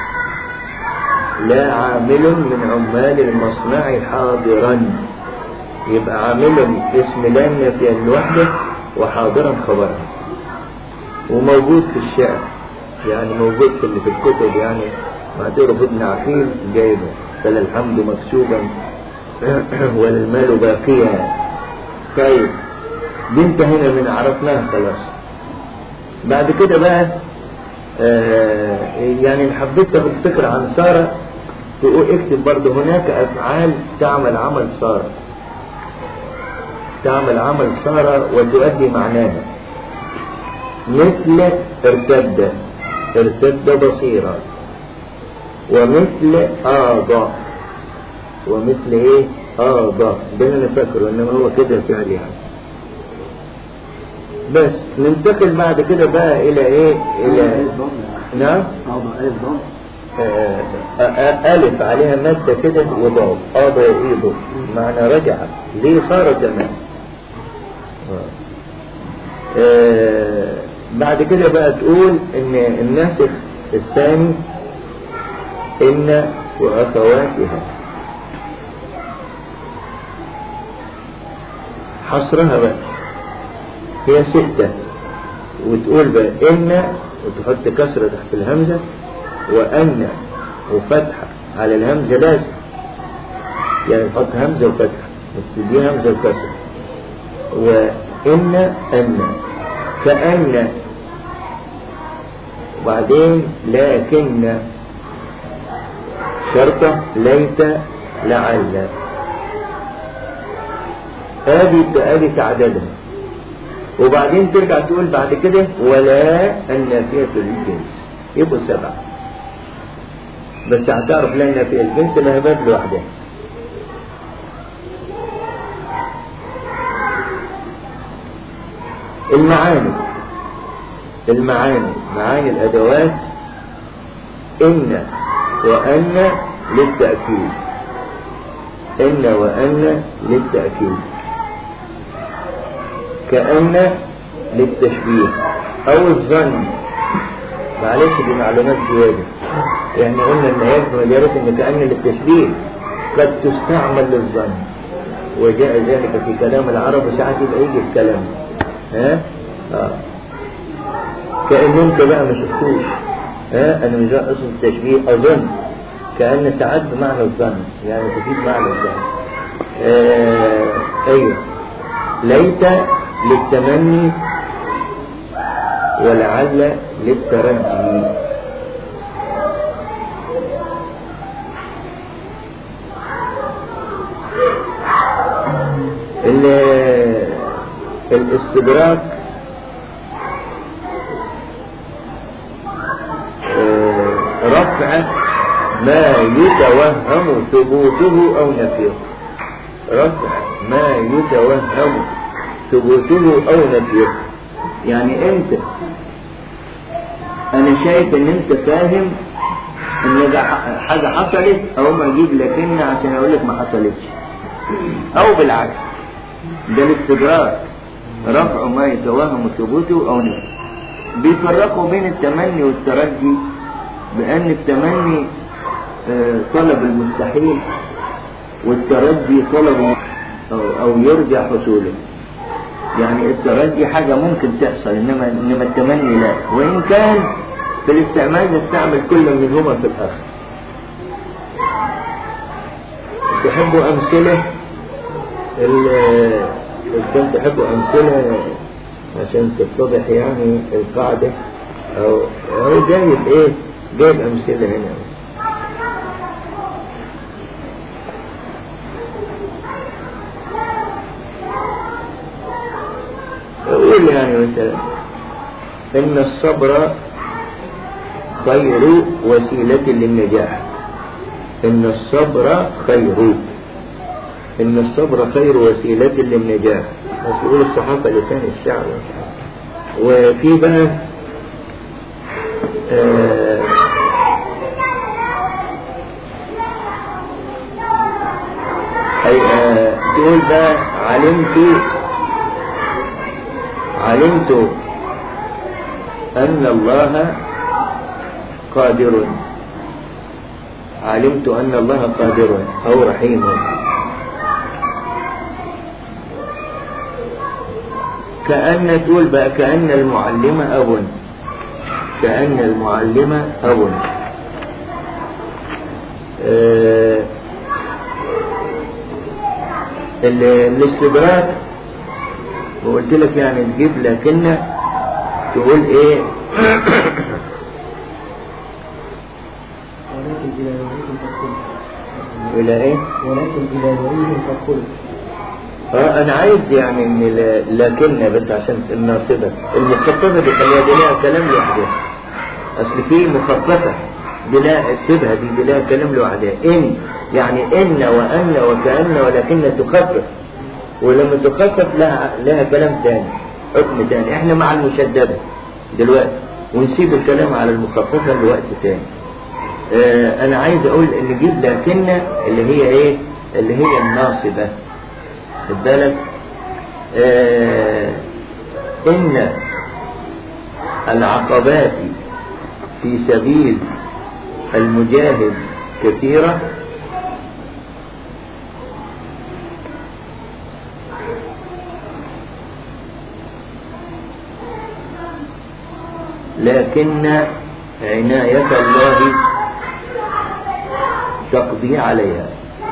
لا عامل من عمال المصنع حاضرا يبقى عامل اسم لا النافية الوحدة وحاضرا خبرا وموجود في الشعر يعني موجود في اللي في الكتب يعني ما تعرف ابن عقيل جايبه فلا الحمد مكسوبا والمال باقيا طيب دي انتهينا من عرفناها خلاص بعد كده بقى آه يعني حبيت تاخد فكرة عن سارة تقول اكتب برضه هناك افعال تعمل عمل سارة تعمل عمل سارة وتؤدي معناها مثل ارتد ارتد بصيرا ومثل آضى ومثل ايه آضى ده انا فاكره انما هو كده فعل يعني بس ننتقل بعد كده بقى الى ايه الى نعم آه ألف عليها مادة كده وضاد آضى وإيضو معنى رجع ليه صار زمان آه بعد كده بقى تقول ان الناسخ الثاني إن وأخواتها حصرها بقى هي ستة وتقول بقى إن وتحط كسرة تحت الهمزة وأن وفتحة على الهمزة لازم يعني تحط همزة وفتحة بس دي همزة وكسرة وإن أن كأن وبعدين لكن شرطة ليت لعل هذه هذه تعدادها وبعدين ترجع تقول بعد كده ولا النافية للجنس يبقوا سبعة بس هتعرف لا النافية الجنس لها باب لوحدها المعاني المعاني معاني الأدوات إن وأن للتأكيد إن وأن للتأكيد كأن للتشبيه أو الظن معلش دي معلومات زيادة يعني قلنا إن هي في مجالات إن كأن للتشبيه قد تستعمل للظن وجاء ذلك في كلام العرب ساعات يبقى يجي الكلام ها؟ آه. كأن انت بقى ما شفتوش ها انا مش اقصد التشبيه اظن كأن ساعات بمعنى الظن يعني تفيد معنى الظن آه ايوه ليت للتمني ولعل للترجي الاستدراك رفع ما يتوهم ثبوته أو نفيه رفع ما يتوهم ثبوته أو نفيه يعني أنت أنا شايف إن أنت فاهم إن ده حاجة حصلت أو ما أجيب لكن عشان أقول لك ما حصلتش أو بالعكس ده الاستدراك رفع ما يتوهم ثبوته أو نفيه بيفرقوا بين التمني والترجي بأن التمني آه، طلب المستحيل والترجي طلب أو, أو يرجى حصوله يعني الترجي حاجة ممكن تحصل إنما, إنما التمني لا وإن كان في الاستعمال نستعمل كل منهما في الآخر تحبوا أمثلة ال- كنت تحبوا أمثلة عشان تتضح يعني القاعدة أو هو جايب إيه جايب أمثلة هنا أقول يعني مثلا إن الصبر خير وسيلة للنجاح إن الصبر خير إن الصبر خير وسيلة للنجاح مسؤول الصحافة لسان الشعر وفي بقى آه أي آه تقول بقى علمت علمت أن الله قادر علمت أن الله قادر أو رحيم كأن تقول بقى كأن المعلم أب كأن المعلم أب آه ال- الاستدراك وقلت لك يعني تجيب لكن تقول ايه ولكن إلى نوعيهم فالكل الى ايه ولكن إلى نوعيهم فالكل اه انا عايز يعني ان ل- لكن بس عشان الناصبة المخففة دي خليها دي لها كلام لوحدها اصل في مخففة دي لا سيبها دي دي لها كلام لوحدها ان يعني ان وان وكأن ولكن تخفف ولما تخفف لها لها كلام تاني حكم تاني احنا مع المشددة دلوقتي ونسيب الكلام على المخففة لوقت تاني اه انا عايز اقول ان نجيب لكن اللي هي ايه اللي هي الناصبة خد بالك آه إن العقبات في سبيل المجاهد كثيرة لكن عناية الله تقضي عليها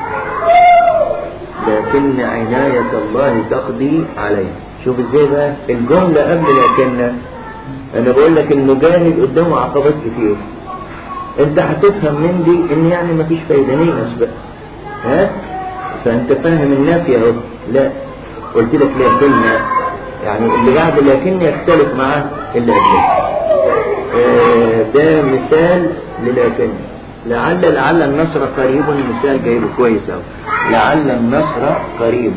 لكن عناية الله تقضي عليه شوف ازاي بقى الجملة قبل لكن انا بقول لك المجاهد قدامه عقبات كتير انت هتفهم من دي ان يعني مفيش فايدة نيأس بقى ها فانت فاهم النافية اهو لا قلت لك لكن يعني اللي بعد لكن يختلف مع اللي قبله آه، ده مثال للكن لعل لعل النصر قريب مثال جايبه كويس أوي لعل النصر قريب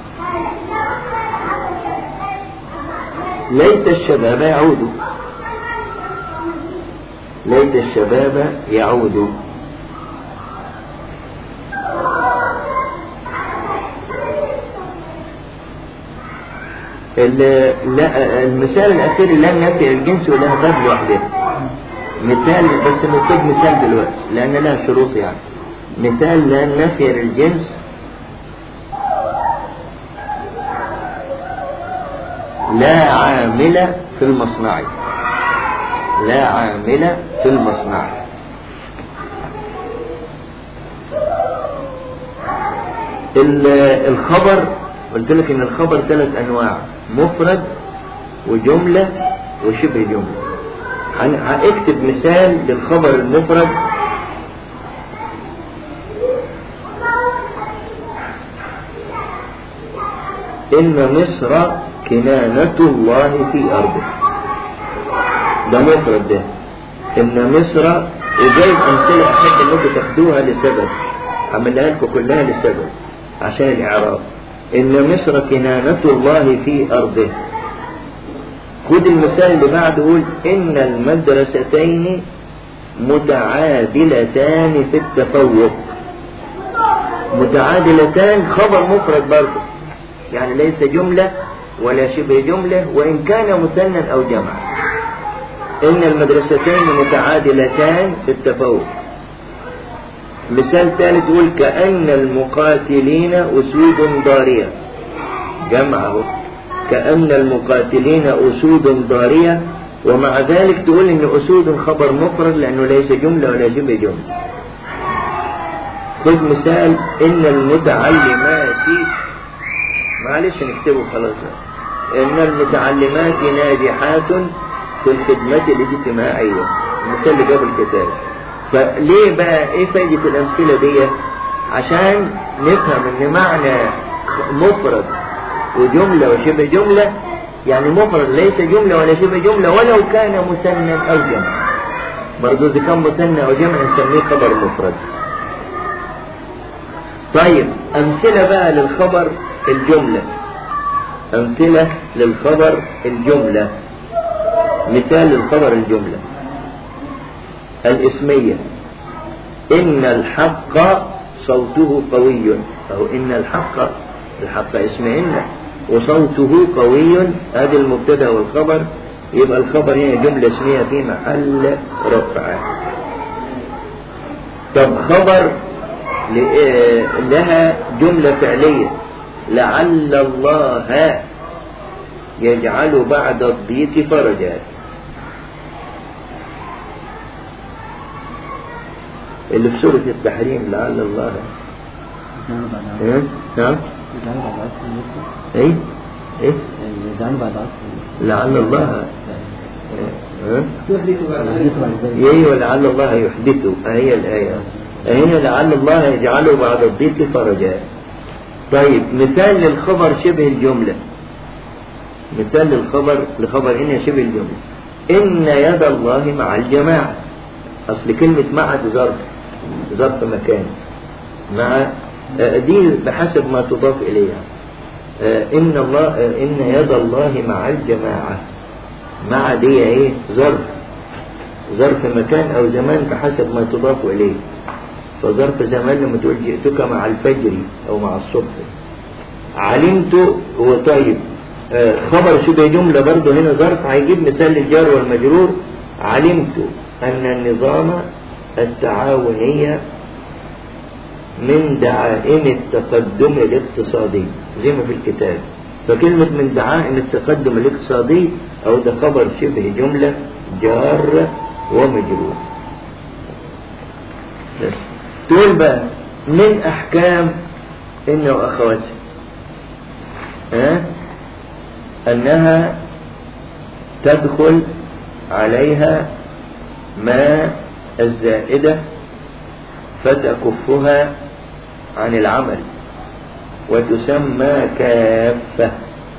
ليت الشباب يعود ليت الشباب يعود ال- لا المثال الأخير لا نفي الجنس ولا باب لوحدها مثال بس نكتب مثال دلوقتي لأن لها شروط يعني مثال لا نفي للجنس لا عامل في المصنع لا عامل في المصنع ال- الخبر قلت لك ان الخبر ثلاث انواع مفرد وجملة وشبه جملة هن- هاكتب مثال للخبر المفرد إن مصر كنانة الله في أرضه ده مفرد ده إن مصر وجايب أمثلة أحب إنكم تاخدوها لسبب عملها لكم كلها لسبب عشان الإعراب إن مصر كنانة الله في أرضه خد المثال اللي بعده يقول إن المدرستين متعادلتان في التفوق متعادلتان خبر مفرد برضه يعني ليس جملة ولا شبه جملة وإن كان مثنى أو جمع إن المدرستين متعادلتان في التفوق مثال ثالث يقول كأن المقاتلين أسود ضارية جمعه كأن المقاتلين أسود ضارية ومع ذلك تقول إن أسود خبر مفرد لأنه ليس جملة ولا شبه جملة خذ مثال إن المتعلمات معلش نكتبه خلاص إن المتعلمات ناجحات في الخدمة الاجتماعية المثال اللي قبل الكتاب فليه بقى ايه فايدة الامثلة دي عشان نفهم ان معنى مفرد وجملة وشبه جملة يعني مفرد ليس جملة ولا شبه جملة ولو كان مثنى او جمع برضو اذا كان مثنى او جمع نسميه خبر مفرد طيب امثلة بقى للخبر الجملة امثلة للخبر الجملة مثال للخبر الجملة الاسمية إن الحق صوته قوي أو إن الحق الحق اسم إن وصوته قوي هذا المبتدا والخبر يبقى الخبر هنا جملة اسمية في محل رفع طب خبر لها جملة فعلية لعل الله يجعل بعد الضيق فرجا اللي في سورة التحريم لعل الله إيه؟ نعم ايه ايه لعل الله ايه ولعل الله يحدثه هي الآية هنا لعل الله يجعله بعد الضيق فرجا طيب مثال للخبر شبه الجملة مثال للخبر لخبر إن شبه الجملة إن يد الله مع الجماعة أصل كلمة مع دي ظرف ظرف مكان مع دي بحسب ما تضاف إليها إن الله إن يد الله مع الجماعة مع دي إيه ظرف ظرف مكان أو زمان بحسب ما تضاف إليه فظرف زمان لما تقول جئتك مع الفجر أو مع الصبح علمت هو طيب خبر شبه جملة برضه هنا ظرف هيجيب مثال للجار والمجرور علمت أن النظام التعاونية من دعائم التقدم الاقتصادي زي ما في الكتاب فكلمة من دعائم التقدم الاقتصادي أو ده خبر شبه جملة جار ومجرور بس تقول بقى من أحكام إن وأخواتها أه؟ أنها تدخل عليها ما الزائدة فتكفها عن العمل وتسمى كافة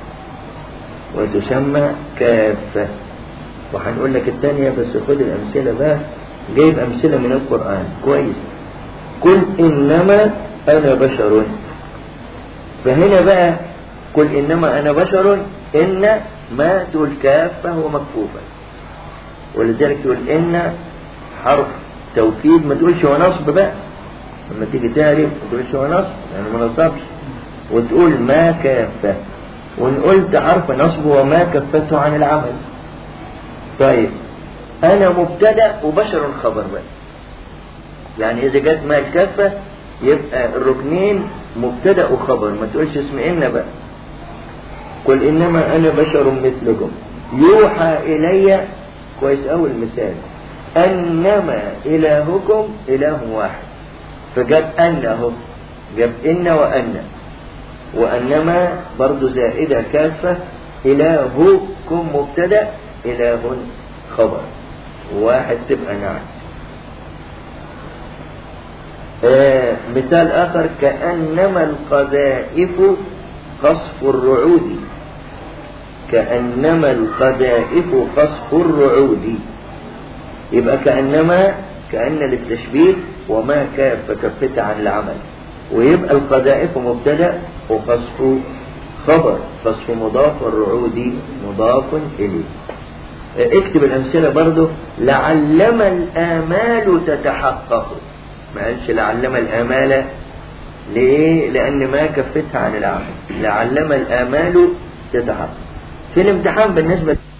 وتسمى كافة وهنقول لك الثانية بس خد الأمثلة بقى جايب أمثلة من القرآن كويس قل إنما أنا بشر فهنا بقى قل إنما أنا بشر إن ما تقول كافة ومكفوفة ولذلك تقول إن حرف توكيد ما تقولش هو نصب بقى لما تيجي تعرف ما تقولش هو نصب يعني ما نصبش وتقول ما كافة وإن قلت حرف نصب وما كفته عن العمل طيب أنا مبتدأ وبشر خبر بقى يعني إذا جت ما الكافة يبقى الركنين مبتدأ وخبر ما تقولش اسم إن بقى قل إنما أنا بشر مثلكم يوحى إلي كويس أول مثال أنما إلهكم إله واحد فجاب أنه جاب إن وأن وأنما برضو زائدة كافة إلهكم مبتدأ إله خبر واحد تبقى نعم آه مثال آخر كأنما القذائف قصف الرعود كأنما القذائف قصف الرعود يبقى كأنما كأن للتشبيه وما كاف كفت عن العمل ويبقى القذائف مبتدا وخصفه خبر خصف مضاف والرعود مضاف إليه اكتب الأمثلة برضو لعلم الآمال تتحقق ما قالش لعلم الآمال ليه؟ لأن ما كفتها عن العمل لعلم الآمال تتحقق في الامتحان بالنسبة